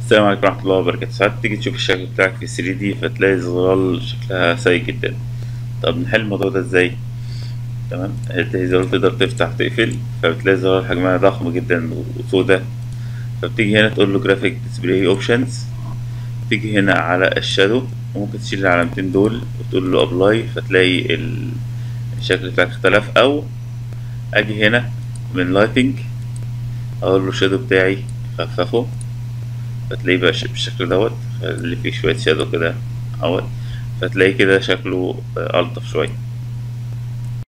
السلام عليكم ورحمة الله وبركاته ساعات تيجي تشوف الشكل بتاعك في 3D فتلاقي الظلال شكلها سيء جدا طب نحل الموضوع ده ازاي تمام هتلاقي زرار تقدر تفتح وتقفل فبتلاقي الزرار حجمها ضخم جدا وسودا فبتيجي هنا تقول له جرافيك ديسبلاي اوبشنز تيجي هنا على الشادو وممكن تشيل العلامتين دول وتقول له ابلاي فتلاقي ال- الشكل بتاعك اختلف او اجي هنا من لايتنج اقول له الشادو بتاعي خففه فتلاقيه بقى ش- بالشكل دوت اللي فيه شوية شادو كده اهوت فتلاقيه كده شكله آه، ألطف شوية